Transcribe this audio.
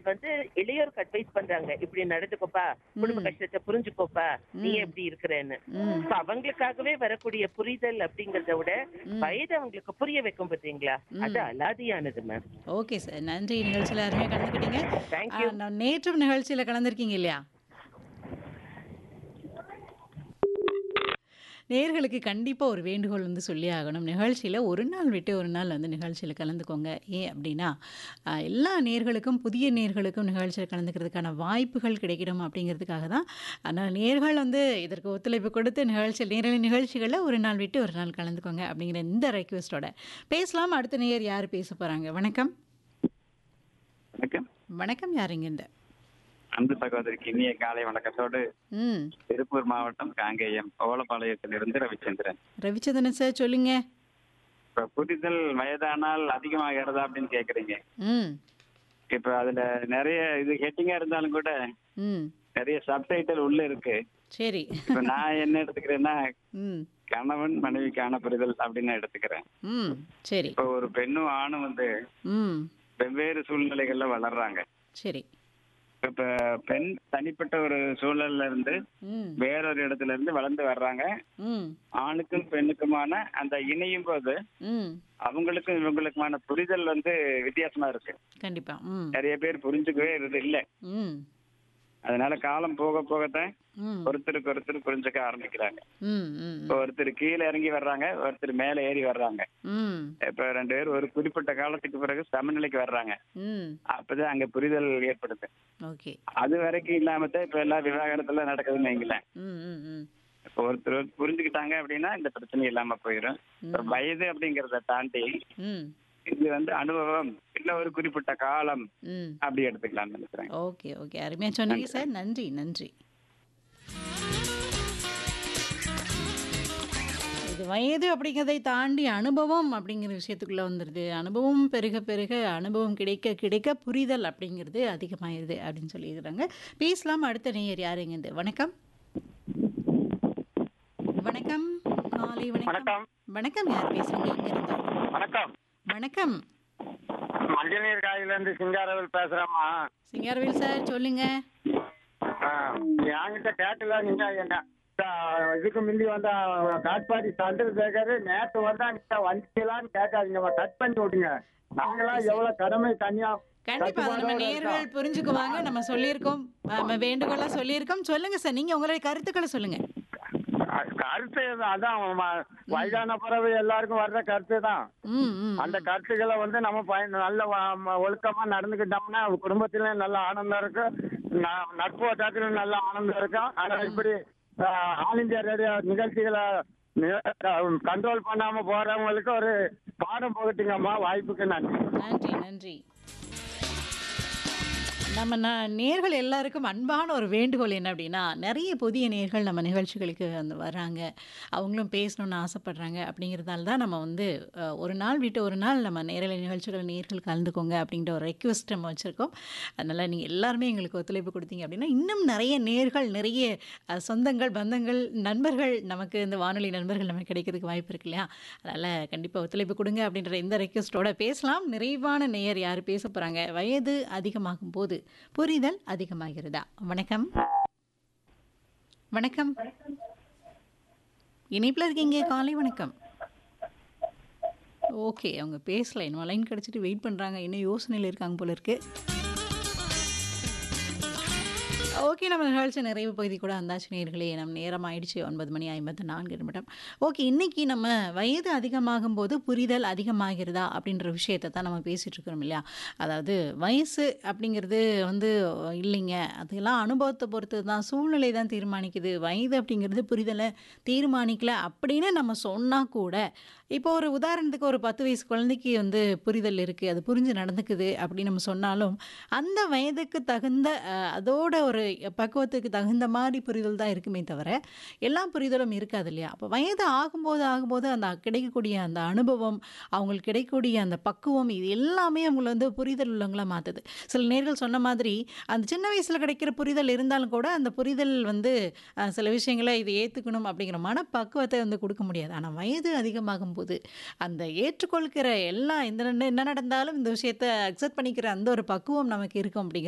வந்து இளையோருக்கு அட்வைஸ் பண்றாங்க இப்படி நடந்துக்கோப்பா குடும்ப ம். கஷ்டத்தை புரிஞ்சுக்கோப்பா நீ ம். எப்படி இருக்கிறேன்னு ம். So, அவங்களுக்காகவே வரக்கூடிய புரிதல் அப்படிங்கறத விட ம். வயது அவங்களுக்கு புரிய வைக்கும் பாத்தீங்களா அது ம். அலாதியானது மேம் ஓகே சார் நன்றி நிகழ்ச்சியில் அருமையாக கலந்துக்கிட்டீங்க Thank ஆ, you. நான் நேற்றும் நிகழ்ச்சியில் கலந்துருக்கீங்க இல்லையா நேர்களுக்கு கண்டிப்பாக ஒரு வேண்டுகோள் வந்து சொல்லி ஆகணும் நிகழ்ச்சியில் ஒரு நாள் விட்டு ஒரு நாள் வந்து நிகழ்ச்சியில் கலந்துக்கோங்க ஏன் அப்படின்னா ஆ, எல்லா நேர்களுக்கும் புதிய நேர்களுக்கும் நிகழ்ச்சியில் கலந்துக்கிறதுக்கான வாய்ப்புகள் கிடைக்கணும் அப்படிங்கிறதுக்காக தான் அதனால் நேர்கள் வந்து இதற்கு ஒத்துழைப்பு கொடுத்து நிகழ்ச்சியில் நேரலை நிகழ்ச்சிகளில் ஒரு நாள் விட்டு ஒரு நாள் கலந்துக்கோங்க அப்படிங்கிற இந்த ரெக்வெஸ்ட்டோட பேசலாம் அடுத்த நேயர் யார் பேச போகிறாங்க வணக்கம் வணக்கம் வணக்கம் யாருங்க இந்த அன்பு சகோதரிக்கு இனிய காலை வணக்கத்தோடு ம் திருப்பூர் மாவட்டம் காங்கேயம் ஓலப்பாளையத்திலிருந்து ரவிச்சந்திரன் ரவிச்சந்திரன் சார் சொல்லுங்க இப்ப புரிதல் வயதானால் அதிகமாகிறதா அப்படின்னு கேக்குறீங்க ம் இப்ப அதுல நிறைய இது ஹெட்டிங்கா இருந்தாலும் கூட ம் நிறைய சப்டைட்டில் உள்ள இருக்கு சரி இப்ப நான் என்ன எடுத்துக்கிறேன்னா ம் கணவன் மனைவிக்கான புரிதல் அப்படின்னு நான் எடுத்துக்கிறேன் ம் சரி இப்ப ஒரு பெண்ணும் ஆணும் வந்து ம் வெவ்வேறு சூழ்நிலைகள்ல வளர்றாங்க சரி இப்ப பெண் தனிப்பட்ட ஒரு சூழல்ல இருந்து ம் வேறொரு இடத்துல இருந்து வளர்ந்து வர்றாங்க ம் ஆணுக்கும் பெண்ணுக்குமான அந்த இணையும் போது ம் அவங்களுக்கும் இவங்களுக்குமான புரிதல் வந்து வித்தியாசமா இருக்கு கண்டிப்பா ம் நிறைய பேர் புரிஞ்சுக்கவே இது இல்ல ம் அதனால காலம் போக போகத்தான் ம் ஒருத்தருக்கு ஒருத்தர் புரிஞ்சுக்க ஆரம்பிக்கிறாங்க ம் ம் இப்போ ஒருத்தர் கீழே இறங்கி வர்றாங்க ஒருத்தர் மேலே ஏறி வர்றாங்க ம் இப்ப ரெண்டு பேர் ஒரு குறிப்பிட்ட காலத்துக்கு பிறகு சமநிலைக்கு வர்றாங்க ம் அப்பதான் அங்க புரிதல் ஏற்படுது ஓகே அது வரைக்கும் இல்லாம தான் இப்ப எல்லா விவாகரத்துல நடக்குதுன்னு வைங்களேன் ம் ம் ம் இப்போ ஒருத்தர் புரிஞ்சுக்கிட்டாங்க அப்படின்னா இந்த பிரச்சனை இல்லாம போயிடும் இப்ப ம். வயது அப்படிங்கறத தாண்டி ம் இது வந்து அனுபவம் இல்ல ஒரு குறிப்பிட்ட காலம் ம் அப்படி எடுத்துக்கலாம்னு நினைக்கிறேன் ஓகே ஓகே அருமையாக சொன்னீங்க சார் நன்றி நன்றி இது வயது அப்படிங்கிறதை தாண்டி அனுபவம் அப்படிங்கிற விஷயத்துக்குள்ளே வந்துடுது அனுபவம் பெருக பெருக அனுபவம் கிடைக்க கிடைக்க புரிதல் அப்படிங்கிறது அதிகமாயிருது அப்படின்னு சொல்லியிருக்கிறாங்க பேசலாம் அடுத்த நேயர் யாருங்க இது வணக்கம் வணக்கம் காலை வணக்கம் வணக்கம் வணக்கம் யார் பேசுறீங்க இங்க இருந்து வணக்கம் வணக்கம் மஞ்சள் நீர் காயில இருந்து சிங்காரவேல் பேசுறேம்மா சிங்காரவேல் சார் சொல்லுங்க ஆ, என்கிட்ட கேட்டல நீங்க என்ன ஆ, இதுக்கு முந்தி வந்த காட்பாடி சந்திரசேகர் நேத்து வந்தா நீங்க வந்தீங்களான்னு கேட்காதீங்கம்மா கட் பண்ணி விடுங்க நாங்களாம் எவ்வளவு கடமை தனியா கண்டிப்பா அதை நம்ம கட்டுப்பாடோட நேர்கள் இருக்கோம். புரிஞ்சுக்குவாங்க நம்ம சொல்லியிருக்கோம் நம்ம வேண்டுகோளா சொல்லியிருக்கோம் சொல்லுங்க சார் நீங்க உங்களுடைய கருத்துக்களை சொல்லுங்க ஆ, கருத்து இது அதான் ம- வயதான பிறகு எல்லாருக்கும் வர்ற கருத்து தான் ம் ம் அந்த கருத்துக்களை வந்து நம்ம பயன் நல்ல வ- ம- ஒழுக்கமா நடந்துக்கிட்டோம்னா குடும்பத்திலயும் நல்ல ஆனந்தம் இருக்கும் ந- நட்பு வட்டாரத்திலும் நல்ல ஆனந்தம் இருக்கும் ஆனா இப்படி ஆஹ், ஆல் இந்தியா ரேடியோ நிகழ்ச்சிகளை கண்ட்ரோல் பண்ணாம போறவங்களுக்கு ஒரு பாடம் போகட்டுங்கம்மா வாய்ப்புக்கு நன்றி நன்றி நன்றி நம்ம ந நேர்கள் எல்லாருக்கும் அன்பான ஒரு வேண்டுகோள் என்ன அப்படின்னா நிறைய புதிய நேர்கள் நம்ம நிகழ்ச்சிகளுக்கு வந்து வர்றாங்க அவங்களும் பேசணும்னு ஆசைப்படுறாங்க அப்படிங்கிறதால தான் நம்ம வந்து அஹ், ஒரு நாள் விட்டு ஒரு நாள் நம்ம நேரலை நிகழ்ச்சிகள் நேர்கள் கலந்துக்கோங்க அப்படிங்கிற ஒரு ரெக்வெஸ்ட் நம்ம வச்சுருக்கோம் அதனால் நீங்கள் எல்லாருமே எங்களுக்கு ஒத்துழைப்பு கொடுத்தீங்க அப்படின்னா இன்னும் நிறைய நேர்கள் நிறைய அஹ், சொந்தங்கள் பந்தங்கள் நண்பர்கள் நமக்கு இந்த வானொலி நண்பர்கள் நமக்கு கிடைக்கிறதுக்கு வாய்ப்பு இருக்கு இல்லையா அதனால் கண்டிப்பாக ஒத்துழைப்பு கொடுங்க அப்படின்ற இந்த ரெக்வெஸ்ட்டோட பேசலாம் நிறைவான நேயர் யார் பேச போகிறாங்க வயது அதிகமாகும் போது புரிதல் அதிகமாகிறதா வணக்கம் வணக்கம் இணைப்பில் இருக்கீங்க காலை வணக்கம் ஓகே அவங்க பேசல இன்னும் லைன் கிடச்சிட்டு வெயிட் பண்ணுறாங்க இன்னும் யோசனையில் இருக்காங்க போல இருக்கு ஓகே நம்ம நிகழ்ச்சி நிறைவு பகுதி கூட வந்தாச்சு நேர்களே நம்ம நேரம் ஆயிடுச்சு ஒன்பது மணி ஐம்பத்து நான்கு நிமிடம் ஓகே இன்னைக்கு நம்ம வயது அதிகமாகும் போது புரிதல் அதிகமாகிறதா அப்படின்ற விஷயத்தை தான் நம்ம பேசிகிட்டு இருக்கிறோம் இல்லையா அதாவது வயசு அப்படிங்கிறது வந்து இல்லைங்க அதெல்லாம் அனுபவத்தை பொறுத்து தான் சூழ்நிலை தான் தீர்மானிக்குது வயது அப்படிங்கிறது புரிதலை தீர்மானிக்கல அப்படின்னு நம்ம சொன்னால் கூட இப்போ ஒரு உதாரணத்துக்கு ஒரு பத்து வயசு குழந்தைக்கு வந்து புரிதல் இருக்குது அது புரிஞ்சு நடந்துக்குது அப்படின்னு நம்ம சொன்னாலும் அந்த வயதுக்கு தகுந்த அஹ், அதோட ஒரு பக்குவத்துக்கு தகுந்த மாதிரி புரிதல் தான் இருக்குமே தவிர எல்லா புரிதலும் இருக்காது இல்லையா அப்போ வயது ஆகும்போது ஆகும்போது அந்த கிடைக்கக்கூடிய அந்த அனுபவம் அவங்களுக்கு கிடைக்கக்கூடிய அந்த பக்குவம் இது எல்லாமே அவங்கள வந்து புரிதல் உள்ளவங்களா மாற்றுது சில நேர்கள் சொன்ன மாதிரி அந்த சின்ன வயசில் கிடைக்கிற புரிதல் இருந்தாலும் கூட அந்த புரிதல் வந்து அஹ், சில விஷயங்களை இதை ஏற்றுக்கணும் அப்படிங்கிற மனப்பக்குவத்தை வந்து கொடுக்க முடியாது ஆனால் வயது அதிகமாகும் போது அந்த ஏற்றுக்கொள்கிற எல்லா இந்த என்ன நடந்தாலும் இந்த விஷயத்தை அக்செப்ட் பண்ணிக்கிற அந்த ஒரு பக்குவம் நமக்கு இருக்கும் அப்படிங்கிற